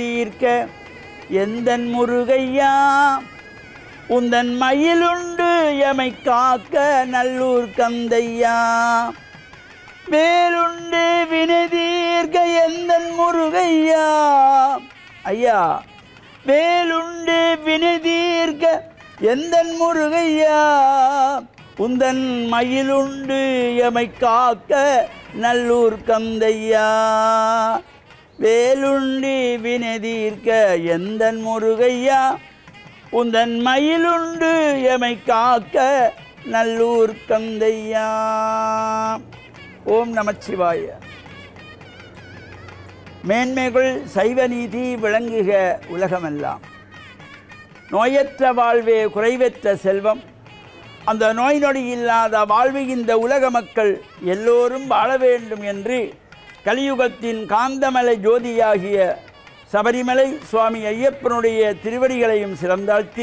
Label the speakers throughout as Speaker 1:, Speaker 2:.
Speaker 1: வினதீர்க்க எந்தன் முருகையா உந்தன் மயிலுண்டு எமை காக்க நல்லூர் கந்தையா வேலுண்டு வினதீர்க்க எந்தன் முருகையா ஐயா வேலுண்டு வினதீர்க்க எந்தன் முருகையா உந்தன் மயிலுண்டு எமை காக்க நல்லூர் கந்தையா வேலுண்டி வினதீர்க்க எந்தன் முருகையா உந்தன் மயிலுண்டு எமை காக்க நல்லூர் கந்தையா ஓம் நமச்சிவாய மேன்மைகள் சைவ நீதி விளங்குக உலகமெல்லாம் நோயற்ற வாழ்வே குறைவற்ற செல்வம் அந்த நோய் நொடி இல்லாத வாழ்வு இந்த உலக மக்கள் எல்லோரும் வாழ வேண்டும் என்று கலியுகத்தின் காந்தமலை ஜோதியாகிய சபரிமலை சுவாமி ஐயப்பனுடைய திருவடிகளையும் சிறந்தாழ்த்தி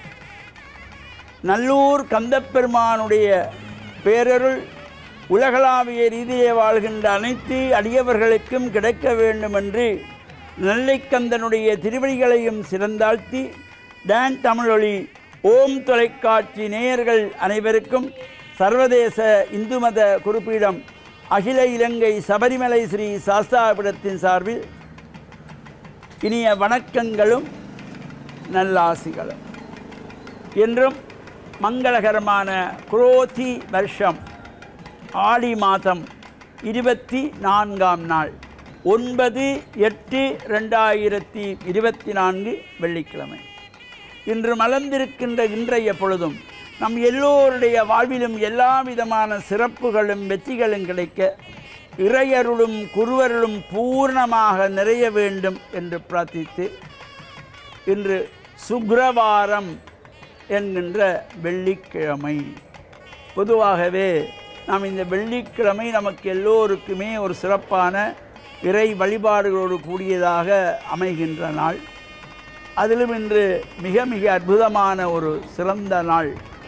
Speaker 1: நல்லூர் கந்தப்பெருமானுடைய பேரருள் உலகளாவிய ரீதியிலே வாழ்கின்ற அனைத்து அடியவர்களுக்கும் கிடைக்க வேண்டும் என்று நெல்லைக்கந்தனுடைய திருவடிகளையும் சிறந்தாழ்த்தி டான் தமிழொலி ஓம் தொலைக்காட்சி நேயர்கள் அனைவருக்கும் சர்வதேச இந்து மத குறிப்பீடம் அகில இலங்கை சபரிமலை ஸ்ரீ சாஸ்தாபிடத்தின் சார்பில் இனிய வணக்கங்களும் நல்லாசிகளும் என்றும் மங்களகரமான குரோதி வருஷம் ஆடி மாதம் இருபத்தி நான்காம் நாள் ஒன்பது எட்டு ரெண்டாயிரத்தி இருபத்தி நான்கு வெள்ளிக்கிழமை இன்று மலர்ந்திருக்கின்ற இன்றைய பொழுதும் நம் எல்லோருடைய வாழ்விலும் எல்லா விதமான சிறப்புகளும் வெற்றிகளும் கிடைக்க இறையருளும் குருவருளும் பூர்ணமாக நிறைய வேண்டும் என்று பிரார்த்தித்து இன்று சுக்ரவாரம் என்கின்ற வெள்ளிக்கிழமை பொதுவாகவே நாம் இந்த வெள்ளிக்கிழமை நமக்கு எல்லோருக்குமே ஒரு சிறப்பான இறை வழிபாடுகளோடு கூடியதாக அமைகின்ற நாள் அதிலும் இன்று மிக மிக அற்புதமான ஒரு சிறந்த நாள்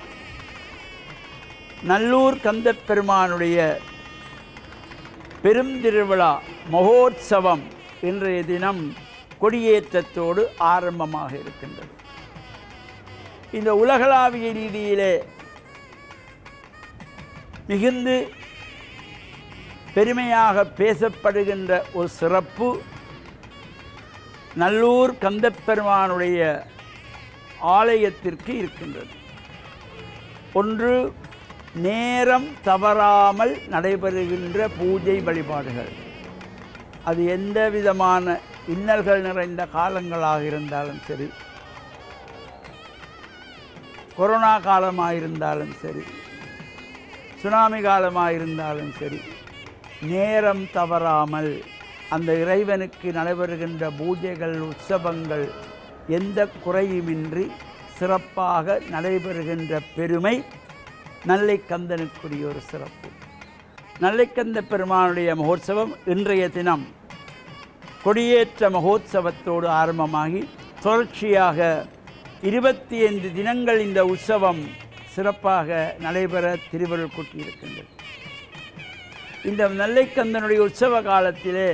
Speaker 1: நல்லூர் கந்தப் பெருமானுடைய பெரும் திருவிழா மகோத்சவம் இன்றைய தினம் கொடியேற்றத்தோடு ஆரம்பமாக இருக்கின்றது இந்த உலகளாவிய ரீதியிலே மிகுந்து பெருமையாக பேசப்படுகின்ற ஒரு சிறப்பு நல்லூர் கந்தப்பெருமானுடைய ஆலயத்திற்கு இருக்கின்றது ஒன்று நேரம் தவறாமல் நடைபெறுகின்ற பூஜை வழிபாடுகள் அது எந்த விதமான இன்னல்கள் நிறைந்த காலங்களாக இருந்தாலும் சரி கொரோனா காலமாக இருந்தாலும் சரி சுனாமி காலமாக இருந்தாலும் சரி நேரம் தவறாமல் அந்த இறைவனுக்கு நடைபெறுகின்ற பூஜைகள் உற்சவங்கள் எந்த குறையுமின்றி சிறப்பாக நடைபெறுகின்ற பெருமை நல்லைக்கந்தனுக்குரிய ஒரு சிறப்பு நல்லைக்கந்த பெருமானுடைய மகோத்சவம் இன்றைய தினம் கொடியேற்ற மகோத்சவத்தோடு ஆரம்பமாகி தொடர்ச்சியாக இருபத்தி ஐந்து தினங்கள் இந்த உற்சவம் சிறப்பாக நடைபெற திருவருள் கூட்டியிருக்கின்றது இந்த நெல்லைக்கந்தனுடைய உற்சவ காலத்திலே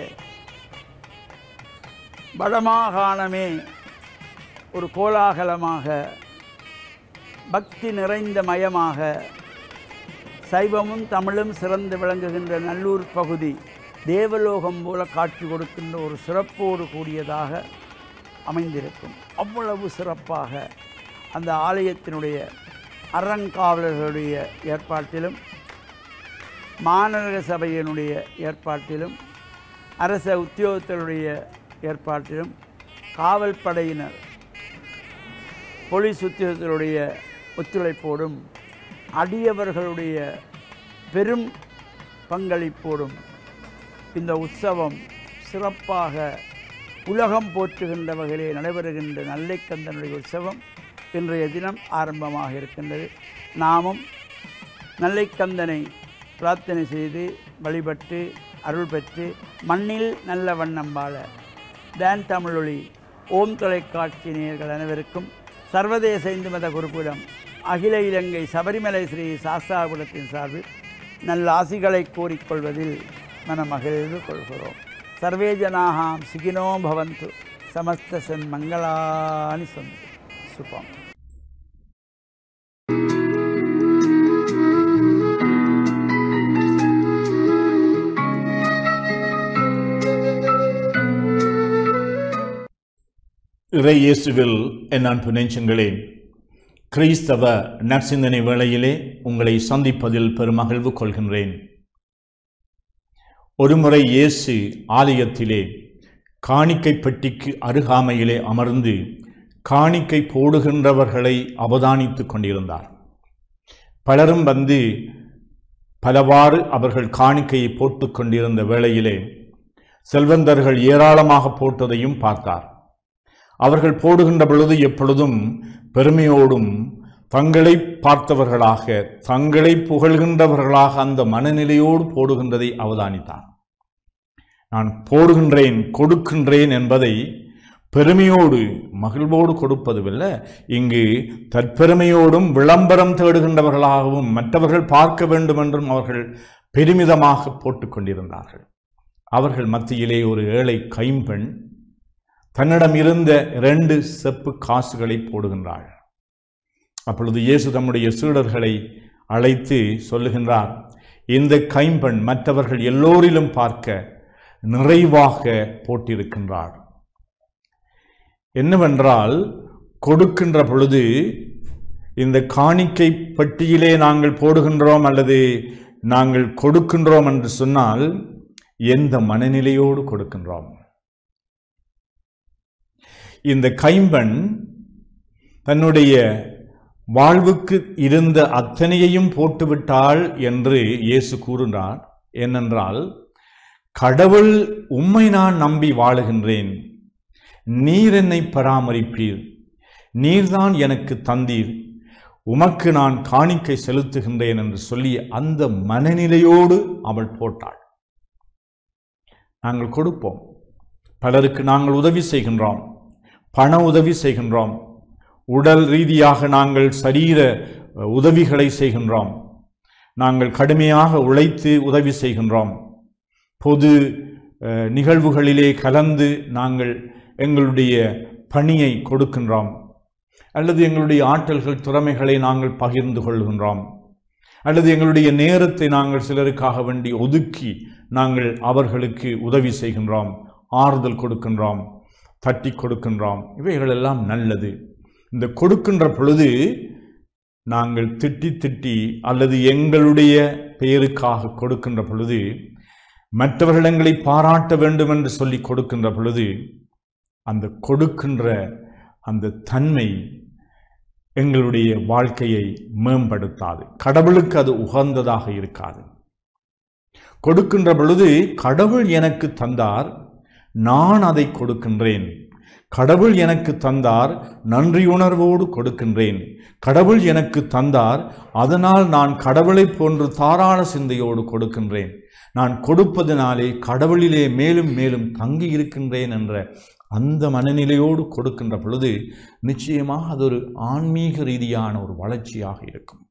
Speaker 1: வடமாகாணமே ஒரு கோலாகலமாக பக்தி நிறைந்த மயமாக சைவமும் தமிழும் சிறந்து விளங்குகின்ற நல்லூர் பகுதி தேவலோகம் போல காட்சி கொடுக்கின்ற ஒரு சிறப்போடு கூடியதாக அமைந்திருக்கும் அவ்வளவு சிறப்பாக அந்த ஆலயத்தினுடைய அறங்காவலர்களுடைய ஏற்பாட்டிலும் மாநகர சபையினுடைய ஏற்பாட்டிலும் அரச உத்தியோகத்தருடைய ஏற்பாட்டிலும் காவல் படையினர் போலீஸ் உத்தியோகத்தருடைய ஒத்துழைப்போடும் அடியவர்களுடைய பெரும் பங்களிப்போடும் இந்த உற்சவம் சிறப்பாக உலகம் போற்றுகின்ற வகையிலே நடைபெறுகின்ற நல்லைக்கந்தனுடைய உற்சவம் இன்றைய தினம் ஆரம்பமாக இருக்கின்றது நாமும் நல்லைக்கந்தனை பிரார்த்தனை செய்து வழிபட்டு அருள் பெற்று மண்ணில் நல்ல வண்ணம் வாழ டான் தமிழொலி ஓம் தொலைக்காட்சி நேயர்கள் அனைவருக்கும் சர்வதேச இந்து மத குறிப்பிடம் அகில இலங்கை சபரிமலை ஸ்ரீ சாஸ்தாபுரத்தின் சார்பில் நல்ல ஆசிகளை கூறிக்கொள்வதில் மனமகிழ்வு கொள்கிறோம் சர்வே ஜனாகாம் சுகினோ பவந்து ಸಮಸ್ತ ಸನ್ಮಂಗಳಾನಿ ಸಂತು ಸುಪಂ
Speaker 2: இறை இயேசுவில் என் அன்பு நெஞ்சங்களே கிறிஸ்தவ நற்சிந்தனை வேளையிலே உங்களை சந்திப்பதில் பெருமகிழ்வு கொள்கின்றேன் ஒருமுறை இயேசு ஆலயத்திலே காணிக்கை பெட்டிக்கு அருகாமையிலே அமர்ந்து காணிக்கை போடுகின்றவர்களை அவதானித்துக் கொண்டிருந்தார் பலரும் வந்து பலவாறு அவர்கள் காணிக்கையை போட்டுக் கொண்டிருந்த வேளையிலே செல்வந்தர்கள் ஏராளமாக போட்டதையும் பார்த்தார் அவர்கள் போடுகின்ற பொழுது எப்பொழுதும் பெருமையோடும் தங்களை பார்த்தவர்களாக தங்களை புகழ்கின்றவர்களாக அந்த மனநிலையோடு போடுகின்றதை அவதானித்தார் நான் போடுகின்றேன் கொடுக்கின்றேன் என்பதை பெருமையோடு மகிழ்வோடு கொடுப்பதுமில்ல இங்கு தற்பெருமையோடும் விளம்பரம் தேடுகின்றவர்களாகவும் மற்றவர்கள் பார்க்க வேண்டும் என்றும் அவர்கள் பெருமிதமாக போட்டுக் கொண்டிருந்தார்கள் அவர்கள் மத்தியிலே ஒரு ஏழை கைம்பெண் தன்னிடம் இருந்த இரண்டு செப்பு காசுகளை போடுகின்றாள் அப்பொழுது இயேசு தம்முடைய சீடர்களை அழைத்து சொல்லுகின்றார் இந்த கைம்பெண் மற்றவர்கள் எல்லோரிலும் பார்க்க நிறைவாக போட்டிருக்கின்றார் என்னவென்றால் கொடுக்கின்ற பொழுது இந்த காணிக்கை பட்டியிலே நாங்கள் போடுகின்றோம் அல்லது நாங்கள் கொடுக்கின்றோம் என்று சொன்னால் எந்த மனநிலையோடு கொடுக்கின்றோம் இந்த கைம்பெண் தன்னுடைய வாழ்வுக்கு இருந்த அத்தனையையும் போட்டுவிட்டாள் என்று இயேசு கூறுகிறார் ஏனென்றால் கடவுள் உம்மை நான் நம்பி வாழுகின்றேன் நீர் என்னை பராமரிப்பீர் நீர்தான் எனக்கு தந்தீர் உமக்கு நான் காணிக்கை செலுத்துகின்றேன் என்று சொல்லி அந்த மனநிலையோடு அவள் போட்டாள் நாங்கள் கொடுப்போம் பலருக்கு நாங்கள் உதவி செய்கின்றோம் பண உதவி செய்கின்றோம் உடல் ரீதியாக நாங்கள் சரீர உதவிகளை செய்கின்றோம் நாங்கள் கடுமையாக உழைத்து உதவி செய்கின்றோம் பொது அஹ், நிகழ்வுகளிலே கலந்து நாங்கள் எங்களுடைய பணியை கொடுக்கின்றோம் அல்லது எங்களுடைய ஆற்றல்கள் திறமைகளை நாங்கள் பகிர்ந்து கொள்கின்றோம் அல்லது எங்களுடைய நேரத்தை நாங்கள் சிலருக்காக வேண்டி ஒதுக்கி நாங்கள் அவர்களுக்கு உதவி செய்கின்றோம் ஆறுதல் கொடுக்கின்றோம் தட்டி கொடுக்கின்றோம் இவைகள் எல்லாம் நல்லது இந்த கொடுக்கின்ற பொழுது நாங்கள் திட்டி திட்டி அல்லது எங்களுடைய பெயருக்காக கொடுக்கின்ற பொழுது மற்றவர்கள் எங்களை பாராட்ட வேண்டும் என்று சொல்லி கொடுக்கின்ற பொழுது அந்த கொடுக்கின்ற அந்த தன்மை எங்களுடைய வாழ்க்கையை மேம்படுத்தாது கடவுளுக்கு அது உகந்ததாக இருக்காது கொடுக்கின்ற பொழுது கடவுள் எனக்கு தந்தார் நான் அதை கொடுக்கின்றேன் கடவுள் எனக்கு தந்தார் நன்றியுணர்வோடு கொடுக்கின்றேன் கடவுள் எனக்கு தந்தார் அதனால் நான் கடவுளைப் போன்று தாராள சிந்தையோடு கொடுக்கின்றேன் நான் கொடுப்பதனாலே கடவுளிலே மேலும் மேலும் தங்கி இருக்கின்றேன் என்ற அந்த மனநிலையோடு கொடுக்கின்ற பொழுது நிச்சயமாக அது ஒரு ஆன்மீக ரீதியான ஒரு வளர்ச்சியாக இருக்கும்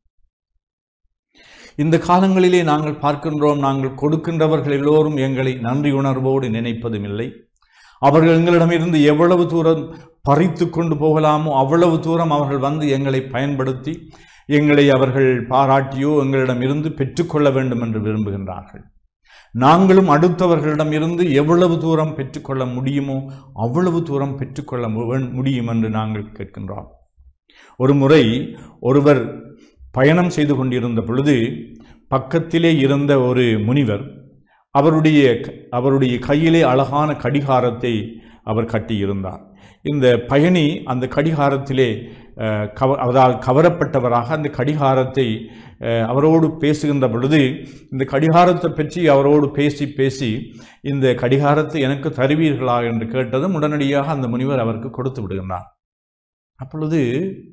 Speaker 2: இந்த காலங்களிலே நாங்கள் பார்க்கின்றோம் நாங்கள் கொடுக்கின்றவர்கள் எல்லோரும் எங்களை நன்றி உணர்வோடு நினைப்பதும் இல்லை அவர்கள் எங்களிடமிருந்து எவ்வளவு தூரம் பறித்து கொண்டு போகலாமோ அவ்வளவு தூரம் அவர்கள் வந்து எங்களை பயன்படுத்தி எங்களை அவர்கள் பாராட்டியோ எங்களிடமிருந்து பெற்றுக்கொள்ள வேண்டும் என்று விரும்புகின்றார்கள் நாங்களும் அடுத்தவர்களிடம் இருந்து எவ்வளவு தூரம் பெற்றுக்கொள்ள முடியுமோ அவ்வளவு தூரம் பெற்றுக்கொள்ள மு- முடியும் என்று நாங்கள் கேட்கின்றோம் ஒரு முறை ஒருவர் பயணம் செய்து கொண்டிருந்த பொழுது பக்கத்திலே இருந்த ஒரு முனிவர் அவருடைய அவருடைய கையிலே அழகான கடிகாரத்தை அவர் கட்டியிருந்தார் இந்த பயணி அந்த கடிகாரத்திலே அஹ், கவ அதால் கவரப்பட்டவராக அந்த கடிகாரத்தை அஹ், அவரோடு பேசுகின்ற பொழுது இந்த கடிகாரத்தை பற்றி அவரோடு பேசி பேசி இந்த கடிகாரத்தை எனக்கு தருவீர்களா என்று கேட்டதும் உடனடியாக அந்த முனிவர் அவருக்கு கொடுத்து விடுகின்றார் அப்பொழுது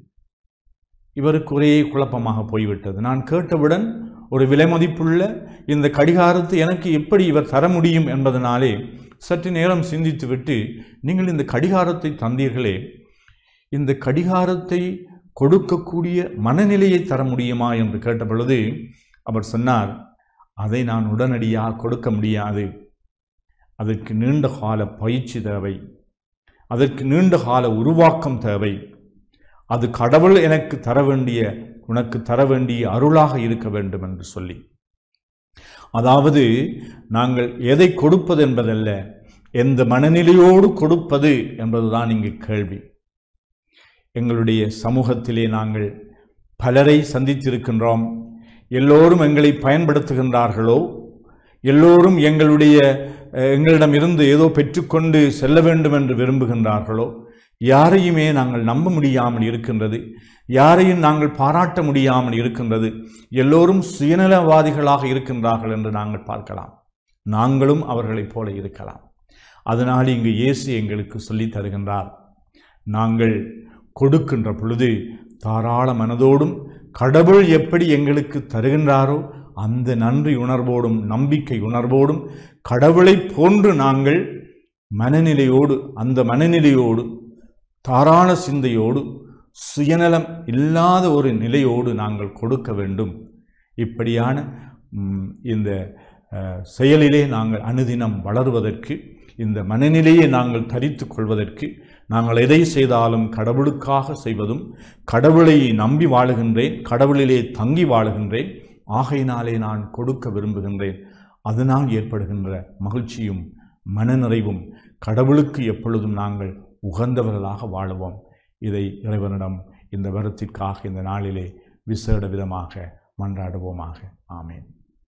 Speaker 2: இவருக்கு ஒரே குழப்பமாக போய்விட்டது நான் கேட்டவுடன் ஒரு விலைமதிப்புள்ள இந்த கடிகாரத்தை எனக்கு எப்படி இவர் தர முடியும் என்பதனாலே சற்று நேரம் சிந்தித்துவிட்டு நீங்கள் இந்த கடிகாரத்தை தந்தீர்களே இந்த கடிகாரத்தை கொடுக்கக்கூடிய மனநிலையை தர முடியுமா என்று கேட்ட பொழுது அவர் சொன்னார் அதை நான் உடனடியாக கொடுக்க முடியாது அதற்கு நீண்ட கால பயிற்சி தேவை அதற்கு நீண்ட கால உருவாக்கம் தேவை அது கடவுள் எனக்கு தர வேண்டிய உனக்கு தர வேண்டிய அருளாக இருக்க வேண்டும் என்று சொல்லி அதாவது நாங்கள் எதை கொடுப்பது என்பதல்ல எந்த மனநிலையோடு கொடுப்பது என்பதுதான் இங்கு கேள்வி எங்களுடைய சமூகத்திலே நாங்கள் பலரை சந்தித்திருக்கின்றோம் எல்லோரும் எங்களை பயன்படுத்துகின்றார்களோ எல்லோரும் எங்களுடைய அஹ், எங்களிடம் இருந்து ஏதோ பெற்றுக்கொண்டு செல்ல வேண்டும் என்று விரும்புகின்றார்களோ யாரையுமே நாங்கள் நம்ப முடியாமல் இருக்கின்றது யாரையும் நாங்கள் பாராட்ட முடியாமல் இருக்கின்றது எல்லோரும் சுயநலவாதிகளாக இருக்கின்றார்கள் என்று நாங்கள் பார்க்கலாம் நாங்களும் அவர்களைப் போல இருக்கலாம் அதனால் இங்கு இயேசு எங்களுக்கு சொல்லித் தருகின்றார் நாங்கள் கொடுக்கின்ற பொழுது தாராள மனதோடும் கடவுள் எப்படி எங்களுக்கு தருகின்றாரோ அந்த நன்றி உணர்வோடும் நம்பிக்கை உணர்வோடும் கடவுளைப் போன்று நாங்கள் மனநிலையோடு அந்த மனநிலையோடு தாராள சிந்தையோடு சுயநலம் இல்லாத ஒரு நிலையோடு நாங்கள் கொடுக்க வேண்டும் இப்படியான ம், இந்த அஹ், செயலிலே நாங்கள் அனுதினம் வளருவதற்கு இந்த மனநிலையை நாங்கள் தரித்து கொள்வதற்கு நாங்கள் எதை செய்தாலும் கடவுளுக்காக செய்வதும் கடவுளை நம்பி வாழுகின்றேன் கடவுளிலே தங்கி வாழுகின்றேன் ஆகையினாலே நான் கொடுக்க விரும்புகின்றேன் அதனால் ஏற்படுகின்ற மகிழ்ச்சியும் மனநிறைவும் கடவுளுக்கு எப்பொழுதும் நாங்கள் உகந்தவர்களாக வாழுவோம் இதை இறைவனிடம் இந்த வருத்திற்காக இந்த நாளிலே விசேட விதமாக மன்றாடுவோமாக ஆமேன்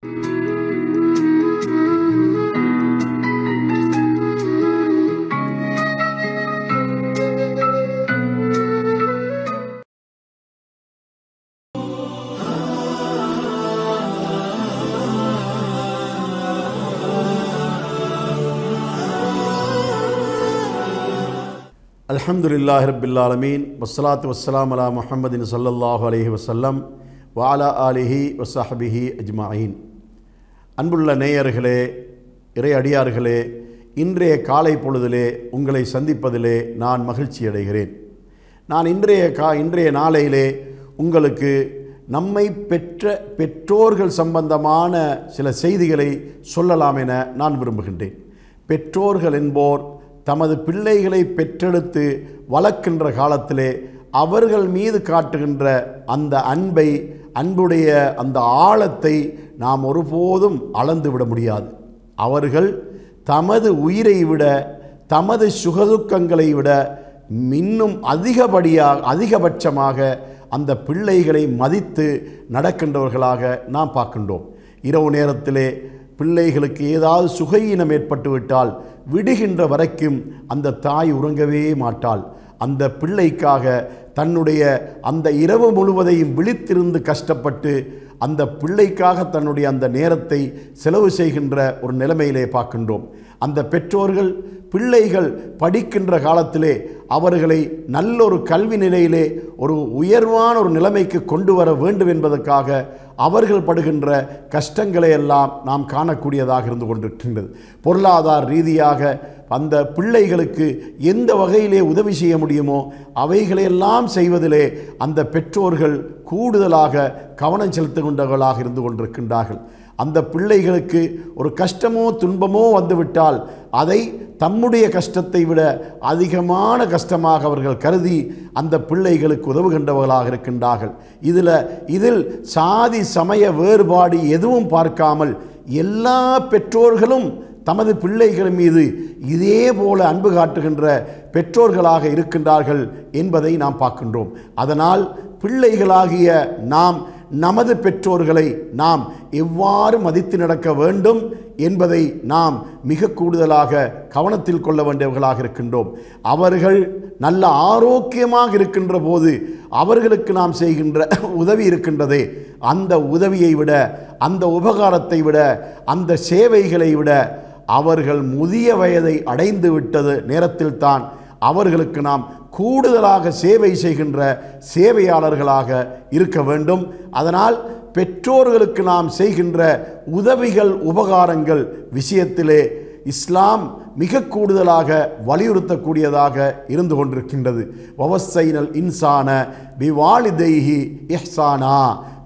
Speaker 3: அல்ஹம்துலில்லாஹி ரப்பில் ஆலமீன் வஸ்ஸலாத்து வஸ்ஸலாம் அலா முஹம்மதின் ஸல்லல்லாஹு அலைஹி வஸல்லம் வஅலா ஆலிஹி வஸஹபிஹி அஜ்மாயின் அன்புள்ள நேயர்களே இறை அடியார்களே இன்றைய காலை பொழுதிலே உங்களை சந்திப்பதிலே நான் மகிழ்ச்சி அடைகிறேன் நான் இன்றைய கா இன்றைய நாளையிலே உங்களுக்கு நம்மை பெற்ற பெற்றோர்கள் சம்பந்தமான சில செய்திகளை சொல்லலாம் என நான் விரும்புகின்றேன் பெற்றோர்கள் என்போர் தமது பிள்ளைகளை பெற்றெடுத்து வளர்க்கின்ற காலத்திலே அவர்கள் மீது காட்டுகின்ற அந்த அன்பை அன்புடைய அந்த ஆழத்தை நாம் ஒருபோதும் அளந்து விட முடியாது அவர்கள் தமது உயிரை விட தமது சுகதுக்கங்களை விட இன்னும் அதிகப்படியாக அதிகபட்சமாக அந்த பிள்ளைகளை மதித்து நடக்கின்றவர்களாக நாம் பார்க்கின்றோம் இரவு நேரத்திலே பிள்ளைகளுக்கு ஏதாவது சுகையினம் ஏற்பட்டுவிட்டால் விடுகின்ற வரைக்கும் அந்த தாய் உறங்கவே மாட்டாள் அந்த பிள்ளைக்காக தன்னுடைய அந்த இரவு முழுவதையும் விழித்திருந்து கஷ்டப்பட்டு அந்த பிள்ளைக்காக தன்னுடைய அந்த நேரத்தை செலவு செய்கின்ற ஒரு நிலைமையிலே பார்க்கின்றோம் அந்த பெற்றோர்கள் பிள்ளைகள் படிக்கின்ற காலத்திலே அவர்களை நல்லொரு கல்வி நிலையிலே ஒரு உயர்வான ஒரு நிலைமைக்கு கொண்டு வர வேண்டும் என்பதற்காக அவர்கள் படுகின்ற கஷ்டங்களை எல்லாம் நாம் காணக்கூடியதாக இருந்து கொண்டிருக்கின்றது பொருளாதார ரீதியாக அந்த பிள்ளைகளுக்கு எந்த வகையிலே உதவி செய்ய முடியுமோ அவைகளையெல்லாம் செய்வதிலே அந்த பெற்றோர்கள் கூடுதலாக கவனம் செலுத்துகின்றவர்களாக இருந்து கொண்டிருக்கின்றார்கள் அந்த பிள்ளைகளுக்கு ஒரு கஷ்டமோ துன்பமோ வந்துவிட்டால் அதை தம்முடைய கஷ்டத்தை விட அதிகமான கஷ்டமாக அவர்கள் கருதி அந்த பிள்ளைகளுக்கு உதவுகின்றவர்களாக இருக்கின்றார்கள் இதில் இதில் சாதி சமய வேறுபாடு எதுவும் பார்க்காமல் எல்லா பெற்றோர்களும் தமது பிள்ளைகள் மீது இதே போல அன்பு காட்டுகின்ற பெற்றோர்களாக இருக்கின்றார்கள் என்பதை நாம் பார்க்கின்றோம் அதனால் பிள்ளைகளாகிய நாம் நமது பெற்றோர்களை நாம் எவ்வாறு மதித்து நடக்க வேண்டும் என்பதை நாம் மிக கூடுதலாக கவனத்தில் கொள்ள வேண்டியவர்களாக இருக்கின்றோம் அவர்கள் நல்ல ஆரோக்கியமாக இருக்கின்ற போது அவர்களுக்கு நாம் செய்கின்ற உதவி இருக்கின்றதே அந்த உதவியை விட அந்த உபகாரத்தை விட அந்த சேவைகளை விட அவர்கள் முதிய வயதை அடைந்து விட்டது நேரத்தில்தான் அவர்களுக்கு நாம் கூடுதலாக சேவை செய்கின்ற சேவையாளர்களாக இருக்க வேண்டும் அதனால் பெற்றோர்களுக்கு நாம் செய்கின்ற உதவிகள் உபகாரங்கள் விஷயத்திலே இஸ்லாம் மிக கூடுதலாக வலியுறுத்தக்கூடியதாக இருந்து கொண்டிருக்கின்றது வவசைனல் இன்சான பிவாலிதைஹி இஹ்சானா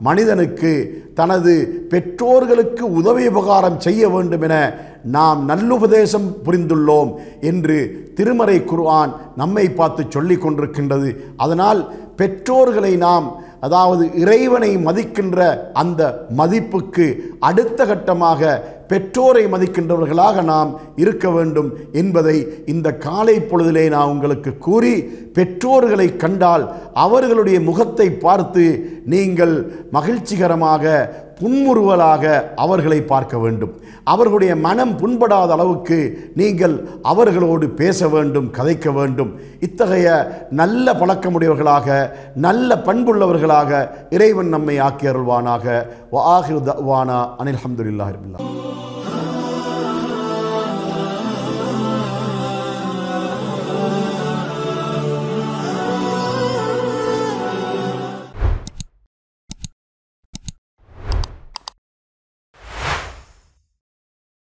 Speaker 3: மனிதனுக்கு தனது பெற்றோர்களுக்கு உதவி உபகாரம் செய்ய வேண்டும் என நாம் நல்லுபதேசம் புரிந்துள்ளோம் என்று திருமறை குர்ஆன் நம்மை பார்த்து சொல்லிக் கொண்டிருக்கின்றது அதனால் பெற்றோர்களை நாம் அதாவது இறைவனை மதிக்கின்ற அந்த மதிப்புக்கு அடுத்த கட்டமாக பெற்றோரை மதிக்கின்றவர்களாக நாம் இருக்க வேண்டும் என்பதை இந்த காலை பொழுதிலே நான் உங்களுக்கு கூறி பெற்றோர்களை கண்டால் அவர்களுடைய முகத்தை பார்த்து நீங்கள் மகிழ்ச்சிகரமாக புன்முறுவலாக அவர்களை பார்க்க வேண்டும் அவர்களுடைய மனம் புண்படாத அளவுக்கு நீங்கள் அவர்களோடு பேச வேண்டும் கதைக்க வேண்டும் இத்தகைய நல்ல பழக்கமுடையவர்களாக நல்ல பண்புள்ளவர்களாக இறைவன் நம்மை ஆக்கி அருள்வானாக வாஹிரு தவானா அனில் அஹமதுல்லாஹிபில்லா